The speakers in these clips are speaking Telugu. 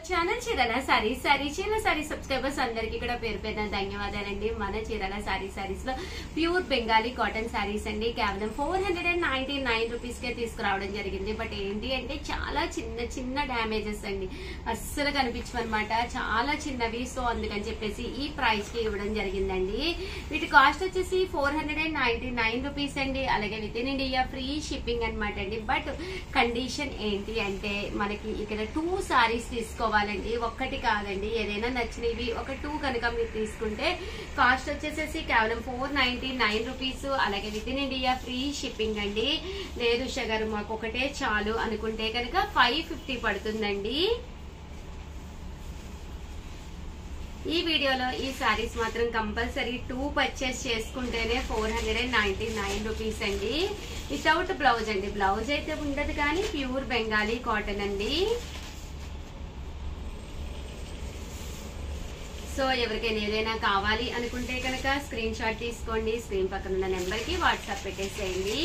ఛానల్ చీరల సారీ సారీ చీరల సారీ సబ్స్క్రైబర్స్ అందరికీ కూడా పేరు పేరున ధన్యవాదాలండి మన చీరల సారీ సారీస్ లో ప్యూర్ బెంగాలీ కాటన్ సారీస్ అండి కేవలం four hundred and ninety nine rupees కే తీసుకురావడం జరిగింది బట్ ఏంటి అంటే చాలా చిన్న చిన్న డ్యామేజెస్ అండి అస్సలు కనిపించమన్నమాట చాలా చిన్నవి సో అందుకని చెప్పేసి ఈ ప్రైస్ కి ఇవ్వడం జరిగిందండి వీటి కాస్ట్ వచ్చేసి four hundred and ninety nine rupees అండి అలాగే within India free shipping అనమాట అండి బట్ కండిషన్ ఏంటి అంటే మనకి ఇక్కడ టూ సారీస్ తీసుకోవాలండి ఒక్కటి కాదండి ఏదైనా నచ్చినవి ఒక టూ కనుక మీరు తీసుకుంటే కాస్ట్ వచ్చేసేసి కేవలం ఫోర్ నైన్టీ నైన్ రూపీస్ అలాగే within India free shipping అండి లేదు షగర్ మాకు ఒకటే చాలు అనుకుంటే కనుక ఫైవ్ ఫిఫ్టీ పడుతుందండి ఈ వీడియోలో ఈ సారీస్ మాత్రం కంపల్సరీ టూ పర్చేస్ చేసుకుంటేనే four hundred and ninety nine rupees అండి వితౌట్ బ్లౌజ్ అండి బ్లౌజ్ అయితే ఉండదు కానీ ప్యూర్ బెంగాలీ కాటన్ అండి సో ఎవరికైనా ఏదైనా కావాలి అనుకుంటే కనుక స్క్రీన్ షాట్ తీసుకోండి స్క్రీన్ పక్కన ఉన్న నెంబర్ కి వాట్సాప్ పెట్టేసేయండి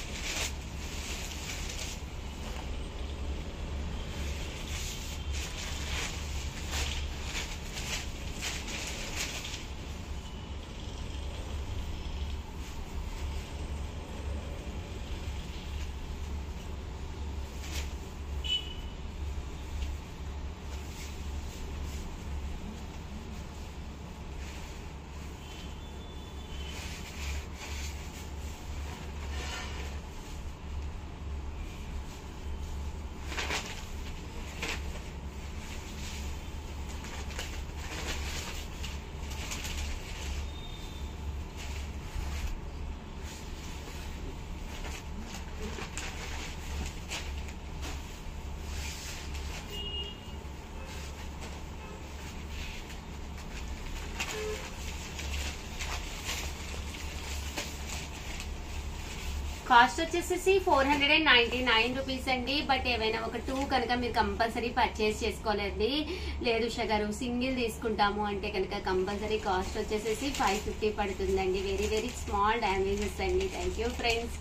కాస్ట్ వచ్చేసేసి four hundred and ninety nine rupees అండి బట్ ఏవైనా ఒక టూ కనుక మీరు కంపల్సరీ పర్చేస్ చేసుకోలేండి లేదు షగరు సింగిల్ తీసుకుంటాము అంటే కనుక కంపల్సరీ కాస్ట్ వచ్చేసేసి ఫైవ్ ఫిఫ్టీ పడుతుందండి వెరీ వెరీ స్మాల్ డ్యామేజెస్ అండి thank you friends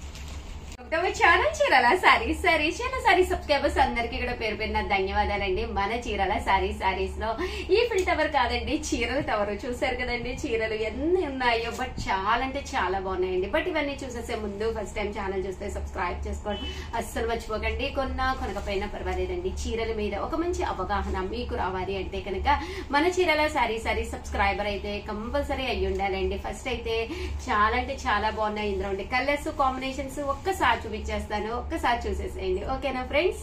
channel Chirala saris sari Chirala sari subscribers అందరికీ కూడా పేరు పేరున ధన్యవాదాలండి మన చీరల సారీ సారీస్ లో ఈ ఫిల్ టవర్ కాదండి చీరల టవర్ చూసారు కదండి చీరలు ఎన్ని ఉన్నాయో బట్ చాలా అంటే చాలా బాగున్నాయండి బట్ ఇవన్నీ చూసేసే ముందు ఫస్ట్ టైం ఛానల్ చూస్తే సబ్స్క్రైబ్ చేసుకోవడం అస్సలు మర్చిపోకండి కొన్నా కొనకపోయినా పర్వాలేదండి చీరల మీద ఒక మంచి అవగాహన మీకు రావాలి అంటే కనుక మన చీరల సారీ సారీ సబ్స్క్రైబర్ అయితే కంపల్సరీ అయ్యి ఉండాలండి ఫస్ట్ అయితే చాలా అంటే చాలా బాగున్నాయి ఇందులో ఉండే కలర్స్ కాంబినేషన్స్ ఒక్కసారి చూపించేస్తాను ఒక్కసారి చూసేసేయండి ఓకేనా ఫ్రెండ్స్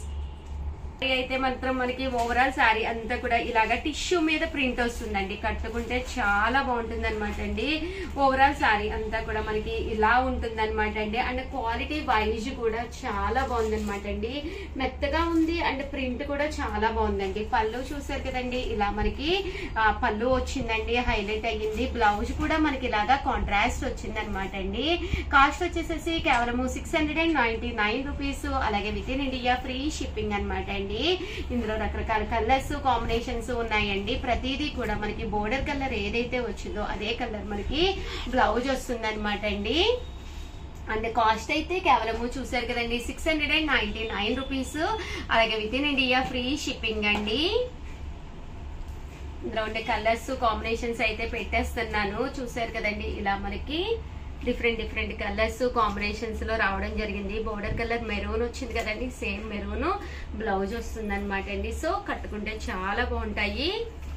అయితే మాత్రం మనకి ఓవరాల్ శారీ అంతా కూడా ఇలాగా టిష్యూ మీద ప్రింట్ వస్తుందండి కట్టుకుంటే చాలా బాగుంటుంది అనమాట అండి ఓవరాల్ శారీ అంతా కూడా మనకి ఇలా ఉంటుంది అనమాట అండి అండ్ క్వాలిటీ వైజ్ కూడా చాలా బాగుందన్నమాట అండి మెత్తగా ఉంది అండ్ ప్రింట్ కూడా చాలా బాగుందండి పళ్ళు చూసారు కదండి ఇలా మనకి ఆ, పళ్ళు వచ్చిందండి హైలైట్ అయ్యింది బ్లౌజ్ కూడా మనకి ఇలాగా కాంట్రాస్ట్ వచ్చింది అనమాట అండి కాస్ట్ వచ్చేసేసి కేవలము six hundred and ninety nine rupees అలాగే within India free shipping అనమాట అండి ఇందులో రకరకాల కలర్స్ కాంబినేషన్స్ ఉన్నాయండి ప్రతిదీ కూడా మనకి బోర్డర్ కలర్ ఏదైతే వచ్చిందో అదే కలర్ మనకి బ్లౌజ్ వస్తుంది అనమాట అండి అండ్ కాస్ట్ అయితే కేవలము చూసారు కదండి six hundred and ninety nine rupees అలాగే within India free shipping అండి ఇందులో ఉండే కలర్స్ కాంబినేషన్స్ అయితే పెట్టేస్తున్నాను చూసారు కదండి ఇలా మనకి డిఫరెంట్ డిఫరెంట్ కలర్స్ కాంబినేషన్స్ లో రావడం జరిగింది బోర్డర్ కలర్ మెరూన్ వచ్చింది కదండి సేమ్ మెరూన్ బ్లౌజ్ వస్తుంది అనమాట అండి సో కట్టుకుంటే చాలా బాగుంటాయి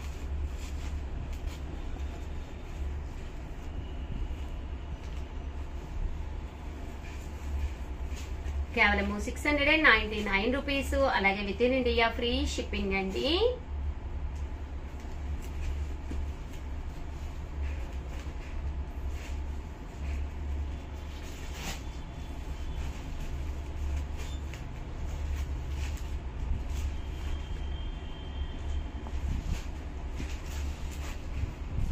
కేవలము six hundred and ninety nine rupees అలాగే within India free shipping అండి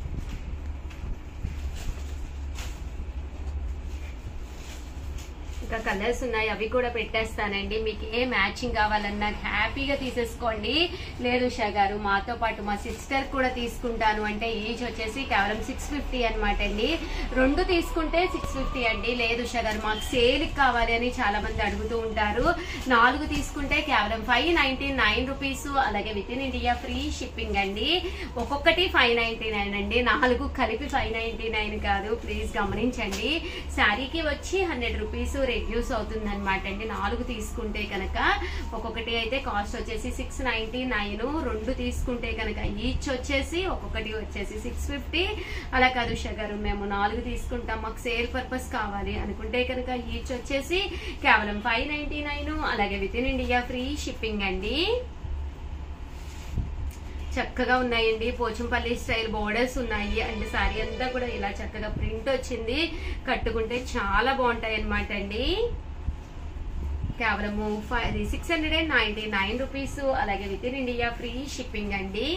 ఇంకా ఇంకా కలర్స్ ఉన్నాయి అవి కూడా పెట్టేస్తానండి మీకు ఏ మ్యాచింగ్ కావాలన్నా హ్యాపీగా తీసేసుకోండి లేదు ఉషా గారు మాతో పాటు మా సిస్టర్ కూడా తీసుకుంటాను అంటే ఏజ్ వచ్చేసి కేవలం సిక్స్ ఫిఫ్టీ అనమాట అండి రెండు తీసుకుంటే సిక్స్ ఫిఫ్టీ అండి లేదు ఉషా గారు మాకు సేల్కి కావాలి అని చాలా మంది అడుగుతూ ఉంటారు నాలుగు తీసుకుంటే కేవలం ఫైవ్ నైన్టీ నైన్ రూపీస్ అలాగే within India free shipping అండి ఒక్కొక్కటి ఫైవ్ నైన్టీ నైన్ అండి నాలుగు కలిపి ఫైవ్ నైన్టీ నైన్ కాదు ప్లీజ్ గమనించండి శారీకి వచ్చి హండ్రెడ్ రూపీస్ రెడ్యూస్ అవుతుంది అనమాట అండి నాలుగు తీసుకుంటే కనుక ఒక్కొక్కటి అయితే కాస్ట్ వచ్చేసి సిక్స్ నైన్టీ నైన్ రెండు తీసుకుంటే కనుక ఈచ్ వచ్చేసి ఒక్కొక్కటి వచ్చేసి సిక్స్ ఫిఫ్టీ అలా కాదు ఉషా గారు మేము నాలుగు తీసుకుంటాం మాకు సేల్ పర్పస్ కావాలి అనుకుంటే కనుక ఈచ్ వచ్చేసి కేవలం ఫైవ్ నైన్టీ నైన్ అలాగే within India free shipping అండి చక్కగా ఉన్నాయండి పోచంపల్లి స్టైల్ బోర్డర్స్ ఉన్నాయి అండ్ సారీ అంతా కూడా ఇలా చక్కగా ప్రింట్ వచ్చింది కట్టుకుంటే చాలా బాగుంటాయి అనమాట అండి కేవలము five six hundred and ninety nine rupees అలాగే within India free shipping అండి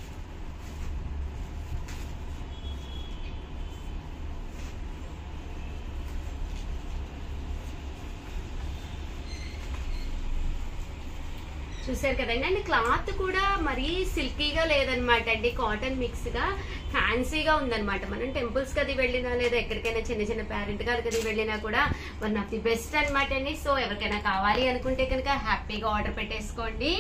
చూసారు కదండి అండ్ క్లాత్ కూడా మరీ సిల్కీగా లేదనమాట అండి కాటన్ మిక్స్ గా ఫ్యాన్సీగా ఉందన్నమాట మనం టెంపుల్స్ కది వెళ్ళినా లేదా ఎక్కడికైనా చిన్న చిన్న పేరెంట్ గారికి వెళ్ళినా కూడా వన్ ఆఫ్ ది బెస్ట్ అనమాట అండి సో ఎవరికైనా కావాలి అనుకుంటే కనుక హ్యాపీగా ఆర్డర్ పెట్టేసుకోండి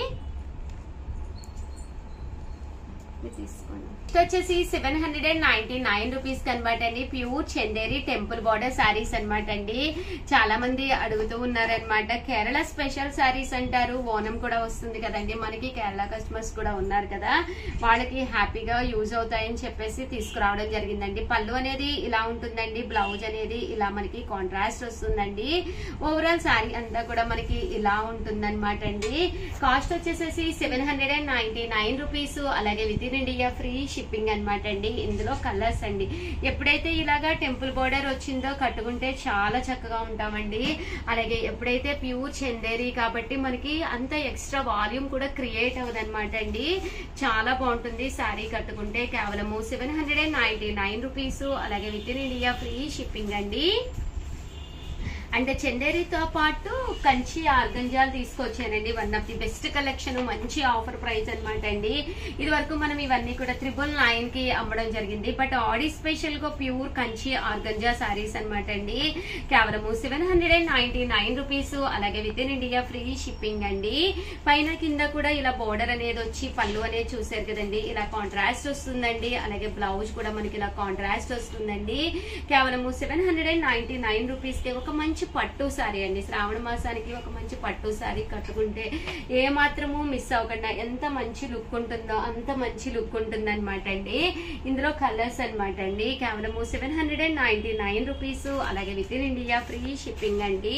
ఇది తీసుకోండి ఇది వచ్చేసి seven hundred and ninety nine rupees కనమాట అండి pure Chanderi temple border saris అనమాట అండి చాలా మంది అడుగుతూ ఉన్నారనమాట కేరళ స్పెషల్ శారీస్ అంటారు ఓనం కూడా వస్తుంది కదండి మనకి కేరళ కస్టమర్స్ కూడా ఉన్నారు కదా వాళ్ళకి హ్యాపీగా యూజ్ అవుతాయని చెప్పేసి తీసుకురావడం జరిగిందండి పళ్ళు అనేది ఇలా ఉంటుందండి బ్లౌజ్ అనేది ఇలా మనకి కాంట్రాస్ట్ వస్తుందండి ఓవరాల్ శారీ అంతా కూడా మనకి ఇలా ఉంటుందన్నమాట అండి కాస్ట్ వచ్చేసేసి seven hundred and ninety nine rupees అలాగే within India free shipping అనమాట అండి ఇందులో కలర్స్ అండి ఎప్పుడైతే ఇలాగా టెంపుల్ బోర్డర్ వచ్చిందో కట్టుకుంటే చాలా చక్కగా ఉంటామండి అలాగే ఎప్పుడైతే ప్యూర్ చందేరి కాబట్టి మనకి అంత ఎక్స్ట్రా వాల్యూమ్ కూడా క్రియేట్ అవ్వదన్నమాట అండి చాలా బాగుంటుంది శారీ కట్టుకుంటే కేవలము seven hundred and ninety nine rupees అలాగే within India free shipping అండి అంటే చందేరితో పాటు కంచి ఆర్గంజాలు తీసుకొచ్చానండి one of the best collection మంచి ఆఫర్ ప్రైస్ అనమాట అండి ఇది వరకు మనం ఇవన్నీ కూడా త్రిబుల్ నైన్ కి అమ్మడం జరిగింది బట్ ఆడి స్పెషల్ గా ప్యూర్ కంచి ఆర్గంజా సారీస్ అనమాట అండి కేవలము seven hundred and ninety nine rupees అలాగే within India free shipping అండి పైన కింద కూడా ఇలా బోర్డర్ అనేది వచ్చి పళ్ళు అనేది చూసారు కదండి ఇలా కాంట్రాస్ట్ వస్తుందండి అలాగే బ్లౌజ్ కూడా మనకి ఇలా కాంట్రాస్ట్ వస్తుందండి కేవలము seven hundred and ninety nine rupees కి ఒక మంచి పట్టు సారీ అండి శ్రావణ మాసానికి ఒక మంచి పట్టు సారీ కట్టుకుంటే ఏ మాత్రము మిస్ అవ్వకుండా ఎంత మంచి లుక్ ఉంటుందో అంత మంచి లుక్ ఉంటుంది అనమాట అండి ఇందులో కలర్స్ అనమాట అండి కేవలము seven hundred and ninety nine rupees అలాగే within India free shipping అండి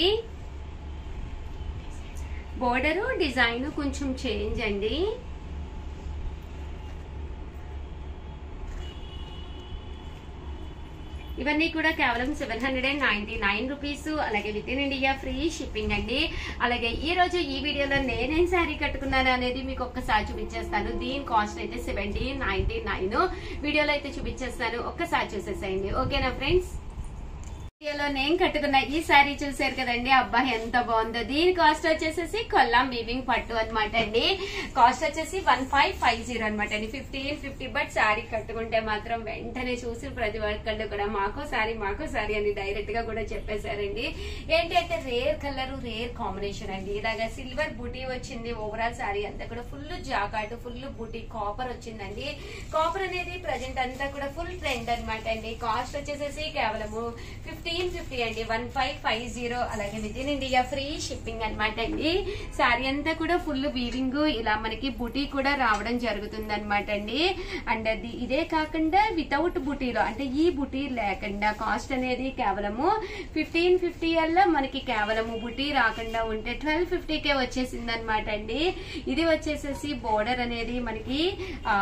బోర్డరు డిజైన్ కొంచెం చేంజ్ అండి ఇవన్నీ కూడా కేవలం seven hundred and ninety nine rupees అలాగే within India free shipping అండి అలాగే ఈ రోజు ఈ వీడియోలో నేనేం శారీ కట్టుకున్నాను అనేది మీకు ఒక్కసారి చూపించేస్తాను దీని కాస్ట్ అయితే సెవెంటీన్ నైన్టీ నైన్ వీడియోలో అయితే చూపించేస్తాను ఒక్కసారి చూసేసేయండి ఓకేనా ఫ్రెండ్స్ వీడియోలో నేను కట్టుకున్న ఈ శారీ చూసారు కదండి అబ్బాయి ఎంత బాగుందో దీని కాస్ట్ వచ్చేసేసి కొల్లాం వీవింగ్ పట్టు అనమాట అండి కాస్ట్ వచ్చేసి వన్ ఫైవ్ ఫైవ్ జీరో అనమాట అండి ఫిఫ్టీన్ ఫిఫ్టీ బట్ శారీ కట్టుకుంటే మాత్రం వెంటనే చూసి ప్రతి ఒక్కళ్ళు కూడా మాకో శారీ మాకో శారీ అని డైరెక్ట్ గా కూడా చెప్పేశారండి ఏంటంటే రేర్ కలర్ రేర్ కాంబినేషన్ అండి ఇలాగా సిల్వర్ బూటీ వచ్చింది ఓవరాల్ శారీ అంతా కూడా ఫుల్ జాకాట్ ఫుల్ బూటీ కాపర్ వచ్చిందండి కాపర్ అనేది ప్రజెంట్ అంతా కూడా ఫుల్ ట్రెండ్ అనమాట అండి కాస్ట్ వచ్చేసేసి కేవలము ఫిఫ్టీన్ ఫిఫ్టీ అండి వన్ ఫైవ్ ఫైవ్ జీరో అలాగే within India free shipping అనమాట అండి శారీ అంతా కూడా ఫుల్ వీవింగ్ ఇలా మనకి బుటీ కూడా రావడం జరుగుతుంది అనమాట అండి అండ్ అది ఇదే కాకుండా వితౌట్ బుటీలో అంటే ఈ బుటీ లేకుండా కాస్ట్ అనేది కేవలము ఫిఫ్టీన్ ఫిఫ్టీ అల్లా మనకి కేవలము బుటీ రాకుండా ఉంటే ట్వెల్వ్ ఫిఫ్టీకే వచ్చేసింది అనమాట అండి ఇది వచ్చేసేసి బోర్డర్ అనేది మనకి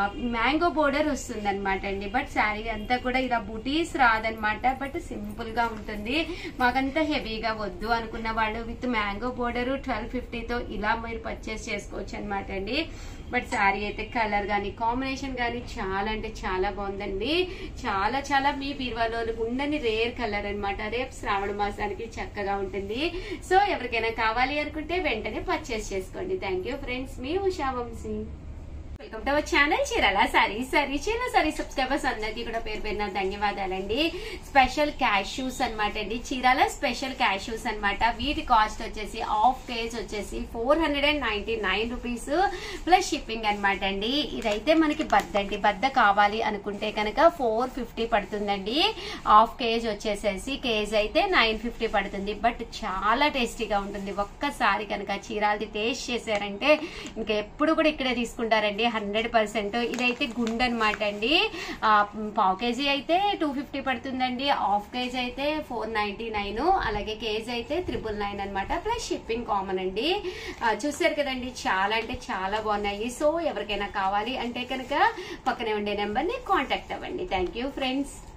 మ్యాంగో బోర్డర్ వస్తుంది అనమాట అండి బట్ శారీ అంతా కూడా ఇలా బుటీస్ రాదనమాట బట్ సింపుల్ గా ఉంటుంది మాకంతా హెవీగా వద్దు అనుకున్న వాళ్ళు విత్ మ్యాంగో బోర్డర్ ట్వెల్వ్ ఫిఫ్టీతో ఇలా మీరు పర్చేస్ చేసుకోవచ్చు అనమాట అండి బట్ శారీ అయితే కలర్ కానీ కాంబినేషన్ కానీ చాలా అంటే చాలా బాగుందండి చాలా చాలా మీ బీరువాలో ఉండని రేర్ కలర్ అన్నమాట రేపు శ్రావణ మాసానికి చక్కగా ఉంటుంది సో ఎవరికైనా కావాలి అనుకుంటే వెంటనే పర్చేస్ చేసుకోండి థ్యాంక్ యూ ఫ్రెండ్స్ మీ Usha Vamshi welcome to our channel Chirala sari sari Chirala sari subscribers అందరికీ కూడా పేరు పేరున ధన్యవాదాలండి స్పెషల్ క్యాష్యూస్ అన్నమాట అండి చీరాల స్పెషల్ క్యాష్యూస్ అన్నమాట వీటి కాస్ట్ వచ్చేసి హాఫ్ కేజ్ వచ్చేసి four hundred and ninety nine rupees plus shipping అనమాట అండి ఇదైతే మనకి బద్ద అండి బద్ద కావాలి అనుకుంటే కనుక ఫోర్ ఫిఫ్టీ పడుతుందండి హాఫ్ కేజ్ వచ్చేసేసి కేజ్ అయితే నైన్ ఫిఫ్టీ పడుతుంది బట్ చాలా టేస్టీగా ఉంటుంది ఒక్కసారి కనుక చీరాలది టేస్ట్ చేశారంటే ఇంకా ఎప్పుడు కూడా ఇక్కడే తీసుకుంటారండి హండ్రెడ్ పర్సెంట్ ఇదైతే గుండె అనమాట అండి ఆ, పావు కేజీ అయితే టూ ఫిఫ్టీ పడుతుందండి హాఫ్ కేజీ అయితే ఫోర్ నైన్టీ నైన్ అలాగే కేజీ అయితే త్రిపుల్ నైన్ అనమాట ప్లస్ షిప్పింగ్ కామన్ అండి ఆ, చూసారు కదండి చాలా అంటే చాలా బాగున్నాయి సో ఎవరికైనా కావాలి అంటే కనుక పక్కనే ఉండే నెంబర్ని కాంటాక్ట్ అవ్వండి థ్యాంక్ యూ ఫ్రెండ్స్